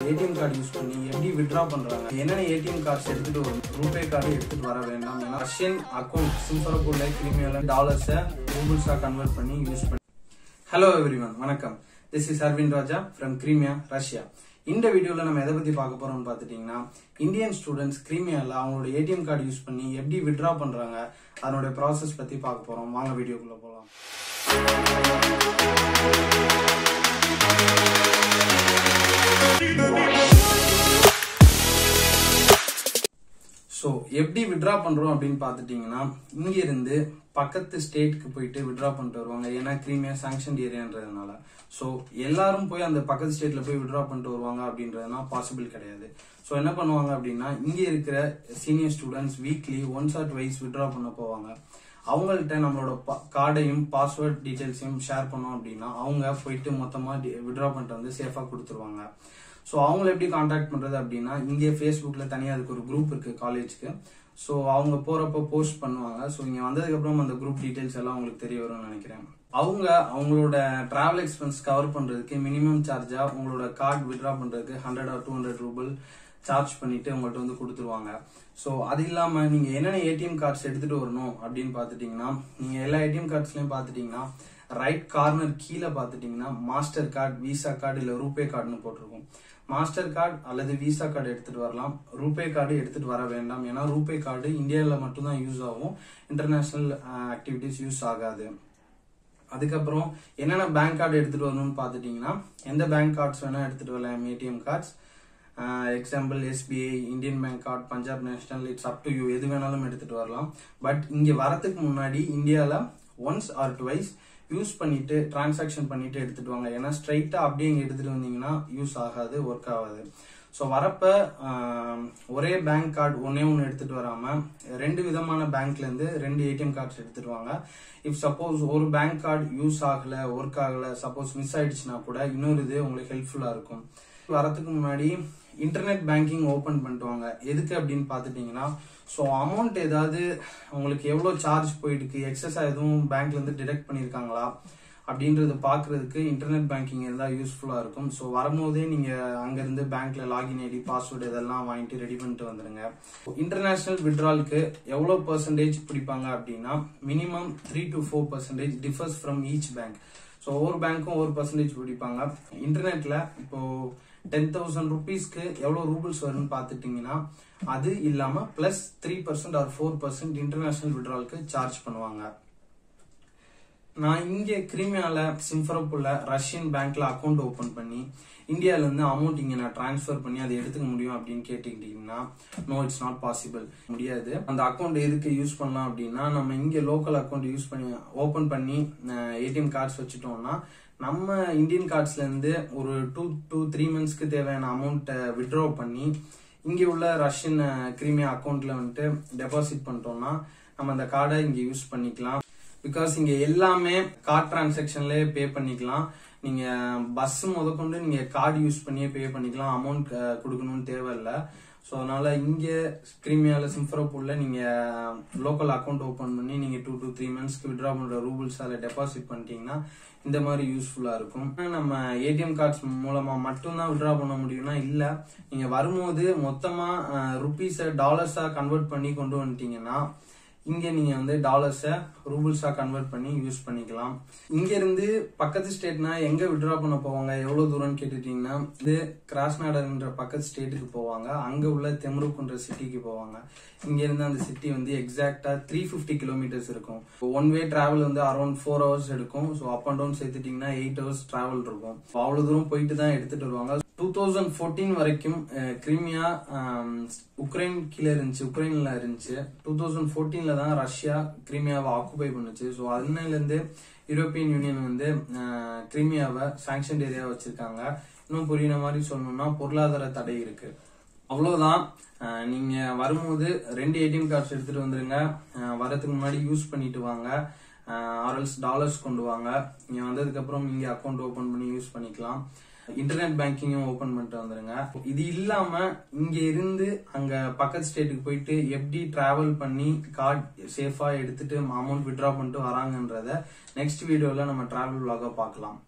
ATM card use பண்ணி எப்படி withdraw பண்றாங்க என்னென்ன ஏடிஎம் கார்ட்ஸ் எடுத்துட்டு வரும் ரூபே கார்டு எடுத்துட்டு வர வேண்டாம் ஏன்னா ரஷ்யன் அக்கௌண்ட் சிம்பரபுல்ல கிரிமியல டாலர்ஸை ரூபிள்ஸா கன்வெர்ட் பண்ணி யூஸ் பண்ணி ஹலோ எவ்ரிவன் வணக்கம் this is Aravind Raja from Crimea Russia இந்த வீடியோல நம்ம எதை பத்தி பார்க்க போறோம்னு பார்த்துட்டீங்கன்னா இந்தியன் ஸ்டூடெண்ட்ஸ் கிரீமியால அவங்களோட ஏடிஎம் கார்டு யூஸ் பண்ணி எப்படி வித்ட்ரா பண்றாங்க அதனுடைய ப்ராசஸ் பத்தி பார்க்க போறோம் வாங்க வீடியோக்குள்ள போலாம் ஸோ எப்படி விட்ரா பண்றோம் அப்படின்னு பார்த்துட்டீங்கன்னா இங்க இருந்து பக்கத்து ஸ்டேட்க்கு போயிட்டு விட்ரா பண்ணிட்டு வருவாங்க ஏன்னா கிரீமியா சாங்ஷன் ஏரியான்றதுனால ஸோ எல்லாரும் போய் அந்த பக்கத்து ஸ்டேட்ல போய் விட்ரா பண்ணிட்டு வருவாங்க அப்படின்றதுனா பாசிபிள் கிடையாது ஸோ என்ன பண்ணுவாங்க அப்படின்னா இங்க இருக்கிற senior students weekly once or twice withdraw பண்ண போவாங்க அவங்கள்ட்ட நம்மளோட கார்டையும் பாஸ்வேர்ட் டீடைல்ஸையும் ஷேர் பண்ணோம் அப்படின்னா அவங்க போயிட்டு மொத்தமா விட்ரா பண்ணிட்டு வந்து சேஃபா கொடுத்துருவாங்க ஸோ அவங்கள எப்படி காண்டாக்ட் பண்றது அப்படின்னா இங்கே ஃபேஸ்புக்ல தனியாக அதுக்கு ஒரு குரூப் இருக்கு காலேஜ்க்கு ஸோ அவங்க போறப்ப போஸ்ட் பண்ணுவாங்க ஸோ இங்க வந்ததுக்கு அப்புறம் அந்த குரூப் டீடைல்ஸ் எல்லாம் உங்களுக்கு தெரிய வரும்னு நினைக்கிறேன் அவங்க அவங்களோட டிராவல் எக்ஸ்பென்ஸ் கவர் பண்றதுக்கு மினிமம் சார்ஜா உங்களோட கார்டு வித்ரா பண்றதுக்கு hundred or two hundred rouble charge பண்ணிட்டு உங்கள்ட்ட வந்து கொடுத்துருவாங்க ஸோ அது இல்லாம நீங்க என்னென்ன ஏடிஎம் கார்ட்ஸ் எடுத்துட்டு வரணும் அப்படின்னு பாத்துட்டீங்கன்னா நீங்க எல்லா ஏடிஎம் கார்ட்ஸ்லயும் பாத்துட்டீங்கன்னா ரைட் கார்னர் கீழே பாத்துட்டீங்கன்னா மாஸ்டர் கார்டு விசா கார்டு இல்ல ரூபே கார்டுன்னு போட்டிருக்கும் மாஸ்டர் கார்டு அல்லது விசா கார்டு எடுத்துட்டு வரலாம் ரூபே கார்டு எடுத்துட்டு வர வேண்டாம் ஏன்னா ரூபே கார்டு இந்தியாவில் மட்டும்தான் யூஸ் ஆகும் இன்டர்நேஷனல் ஆக்டிவிட்டிஸ் யூஸ் ஆகாது அதுக்கப்புறம் என்னென்ன பேங்க் கார்டு எடுத்துட்டு வரணும்னு பார்த்துட்டீங்கன்னா எந்த பேங்க் கார்ட்ஸ் வேணா எடுத்துட்டு வரலாம் ATM cards example SBI Indian Bank card Punjab National it's up to you எது வேணாலும் எடுத்துட்டு வரலாம் பட் இங்க வரதுக்கு முன்னாடி இந்தியாவில் ஒன்ஸ் ஆர் டுவைஸ் யூஸ் பண்ணிட்டு டிரான்சாக்ஷன் பண்ணிட்டு எடுத்துட்டு வாங்க ஏன்னா ஸ்ட்ரைட்டா அப்படியே இங்க எடுத்துட்டு வந்தீங்கன்னா யூஸ் ஆகாது ஒர்க் ஆகாது ஸோ வரப்ப ஒரே பேங்க் கார்டு ஒன்னே ஒன்று எடுத்துட்டு வராம ரெண்டு விதமான பேங்க்ல இருந்து ரெண்டு ஏடிஎம் கார்ட்ஸ் எடுத்துட்டு வாங்க இஃப் சப்போஸ் ஒரு பேங்க் கார்டு யூஸ் ஆகல ஒர்க் ஆகல சப்போஸ் மிஸ் ஆயிடுச்சுன்னா கூட இன்னொரு இது உங்களுக்கு ஹெல்ப்ஃபுல்லா இருக்கும் வரதுக்கு முன்னாடி இன்டர்நெட் பேங்கிங் ஓபன் பண்ணிட்டு வாங்க எதுக்கு அப்படின்னு பாத்துட்டீங்கன்னா ஸோ அமௌண்ட் ஏதாவது உங்களுக்கு எவ்வளோ சார்ஜ் போயிருக்கு எக்ஸஸா எதுவும் பேங்க்ல இருந்து டிடெக்ட் பண்ணியிருக்காங்களா அப்படின்றத பாக்குறதுக்கு இன்டர்நெட் பேங்கிங் இருந்தால் யூஸ்ஃபுல்லா இருக்கும் ஸோ வரும்போதே நீங்க அங்கிருந்து பேங்க்ல லாகின் ஐடி பாஸ்வேர்டு இதெல்லாம் வாங்கிட்டு ரெடி பண்ணிட்டு வந்துருங்க இன்டர்நேஷனல் விட்ராலுக்கு எவ்வளோ பர்சன்டேஜ் பிடிப்பாங்க அப்படின்னா minimum three to four percentage differs from each bank so ஒவ்வொரு பேங்க்கும் ஒவ்வொரு பர்சன்டேஜ் பிடிப்பாங்க இன்டர்நெட்ல இப்போ டென் தௌசண்ட் ருபீஸ்க்கு எவ்வளோ ரூபிள்ஸ் வரும்னு பார்த்துட்டீங்கன்னா அது இல்லாம plus three percent or four percent international விட்ராலுக்கு சார்ஜ் பண்ணுவாங்க நான் இங்க கிரிமியால சிம்ஃபரப்புள்ள ரஷ்யன் பேங்க்ல அக்கௌண்ட் ஓபன் பண்ணி இந்தியால இருந்து அமௌண்ட் இங்க நான் டிரான்ஸ்ஃபர் பண்ணி அதை எடுத்துக்க முடியும் அப்படின்னு கேட்டுக்கிட்டீங்கன்னா நோ இட்ஸ் நாட் பாசிபிள் முடியாது அந்த அக்கௌண்ட் எதுக்கு யூஸ் பண்ணலாம் அப்படின்னா நம்ம இங்க லோக்கல் அக்கௌண்ட் யூஸ் பண்ணி ஓபன் பண்ணி ஏடிஎம் கார்ட்ஸ் வச்சுட்டோம்னா நம்ம இந்தியன் கார்ட்ஸ்ல இருந்து ஒரு டூ டூ த்ரீ மந்த்ஸ்க்கு தேவையான அமௌண்ட்டை விட்ரா பண்ணி இங்க உள்ள ரஷ்யன் கிரீமியா அக்கௌண்ட்ல வந்துட்டு டெபாசிட் பண்ணிட்டோம்னா நம்ம அந்த கார்டை இங்க யூஸ் பண்ணிக்கலாம் பிகாஸ் இங்க எல்லாமே கார்ட் டிரான்சாக்ஷன்லயே பே பண்ணிக்கலாம் நீங்க பஸ் முதற்கொண்டு நீங்க கார்டு யூஸ் பண்ணியே பே பண்ணிக்கலாம் அமௌண்ட் கொடுக்கணும்னு தேவையில்ல ஸோ அதனால இங்க கிரீமியால சிம்ஃபரோபூல்ல நீங்க லோக்கல் அக்கௌண்ட் ஓபன் பண்ணி நீங்க டூ டு த்ரீ மந்த்ஸ்க்கு விட்ரா பண்ற ரூபிள்ஸ் அதில் டெபாசிட் பண்ணிட்டீங்கன்னா இந்த மாதிரி யூஸ்ஃபுல்லா இருக்கும் நம்ம ஏடிஎம் கார்ட்ஸ் மூலமா மட்டும்தான் விட்ரா பண்ண முடியும்னா இல்ல நீங்க வரும்போது மொத்தமா ருபீஸை டாலர்ஸா கன்வெர்ட் பண்ணி கொண்டு வந்துட்டீங்கன்னா இங்க நீங்க வந்து டாலர்ஸை ரூபிள்ஸா கன்வெர்ட் பண்ணி யூஸ் பண்ணிக்கலாம் இங்க இருந்து பக்கத்து ஸ்டேட்னா எங்க விட்ரா பண்ண போவாங்க எவ்வளவு தூரம்னு கேட்டுட்டீங்கன்னா இது கிராஸ்நாடர்ன்ற பக்கத்து ஸ்டேட்டுக்கு போவாங்க அங்க உள்ள தெம்ருக்குன்ற சிட்டிக்கு போவாங்க இங்க இருந்து அந்த சிட்டி வந்து எக்ஸாக்டா த்ரீ ஃபிஃப்டி கிலோமீட்டர்ஸ் இருக்கும் ஒன் வே டிராவல் வந்து அரௌண்ட் ஃபோர் ஹவர்ஸ் எடுக்கும் ஸோ அப் அண்ட் டவுன் சேர்த்துட்டீங்கன்னா எயிட் ஹவர்ஸ் டிராவல் இருக்கும் அவ்வளவு தூரம் போயிட்டு தான் எடுத்துட்டு வருவாங்க டூ தௌசண்ட் ஃபோர்டீன் வரைக்கும் கிரிமியா உக்ரைன் கீழே இருந்துச்சு உக்ரைன்ல இருந்துச்சு டூ தௌசண்ட் ஃபோர்டீன்ல தான் ரஷ்யா கிரிமியாவை ஆக்குபை பண்ணுச்சு ஸோ அதுல இருந்து யூரோப்பியன் யூனியன் வந்து கிரிமியாவை சாங்ஷன் ஏரியா வச்சிருக்காங்க இன்னும் புரியுற மாதிரி சொல்லணும்னா பொருளாதார தடை இருக்கு அவ்வளவுதான் நீங்க வரும்போது ரெண்டு ஏடிஎம் கார்ட்ஸ் எடுத்துட்டு வந்துருங்க வரதுக்கு முன்னாடி யூஸ் பண்ணிட்டு வாங்க ஆர்எல்ஸ் டாலர்ஸ் கொண்டு வாங்க நீங்க வந்ததுக்கு அப்புறம் நீங்க அக்கௌண்ட் ஓபன் பண்ணி யூஸ் பண்ணிக்கலாம் இன்டர்நெட் பேங்கிங்கும் ஓபன் பண்ணிட்டு வந்துருங்க இது இல்லாம இங்க இருந்து அங்க பக்கத்து ஸ்டேட்டுக்கு போயிட்டு எப்படி டிராவல் பண்ணி கார்டு சேஃபா எடுத்துட்டு அமௌண்ட் விட்ரா பண்ணிட்டு வராங்கன்றத நெக்ஸ்ட் வீடியோல நம்ம டிராவல் vlog-ஆ பார்க்கலாம்